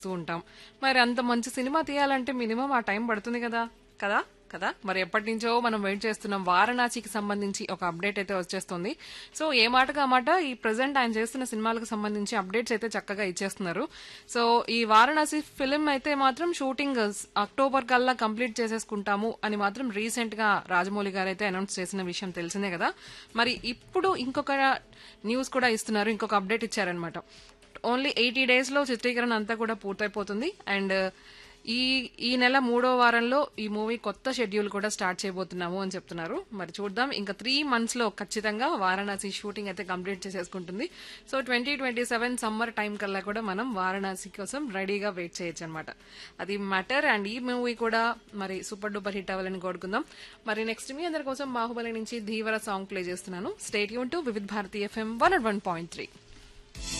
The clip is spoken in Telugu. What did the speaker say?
చూస్తూ ఉంటాం మరి అంత మంచి సినిమా తీయాలంటే మినిమం ఆ టైం పడుతుంది కదా కదా కదా మరి ఎప్పటి నుంచో మనం వెయిట్ చేస్తున్నాం వారణాసికి సంబంధించి ఒక అప్డేట్ అయితే వచ్చేస్తుంది సో ఏ మాటగా మాట ఈ ప్రజెంట్ ఆయన చేస్తున్న సినిమాలకు సంబంధించి అప్డేట్స్ అయితే చక్కగా ఇచ్చేస్తున్నారు సో ఈ వారణాసి ఫిలిం అయితే మాత్రం షూటింగ్ అక్టోబర్ కల్లా కంప్లీట్ చేసేసుకుంటాము అని మాత్రం రీసెంట్ గా రాజమౌళి గారు అయితే అనౌన్స్ చేసిన విషయం తెలిసిందే కదా మరి ఇప్పుడు ఇంకొక న్యూస్ కూడా ఇస్తున్నారు ఇంకొక అప్డేట్ ఇచ్చారనమాట ఓన్లీ ఎయిటీ డేస్ లో చిత్రీకరణ అంతా కూడా పూర్తయిపోతుంది అండ్ ఈ ఈ నెల మూడో వారంలో ఈ మూవీ కొత్త షెడ్యూల్ కూడా స్టార్ట్ చేయబోతున్నాము అని చెప్తున్నారు మరి చూద్దాం ఇంకా త్రీ మంత్స్ లో ఖచ్చితంగా వారణాసి షూటింగ్ అయితే కంప్లీట్ చేసేసుకుంటుంది so twenty twenty seven summer time కల్లా కూడా మనం వారణాసి కోసం రెడీగా వెయిట్ చేయొచ్చు అనమాట అది మ్యాటర్ అండ్ ఈ మూవీ కూడా మరి సూపర్ డూపర్ హిట్ అవ్వాలని కోరుకుందాం మరి నెక్స్ట్ మీ అందరి కోసం బాహుబలి నుంచి ధీవర సాంగ్ ప్లే చేస్తున్నాను స్టేట్ యూన్ to Vividh Bharati FM one one point three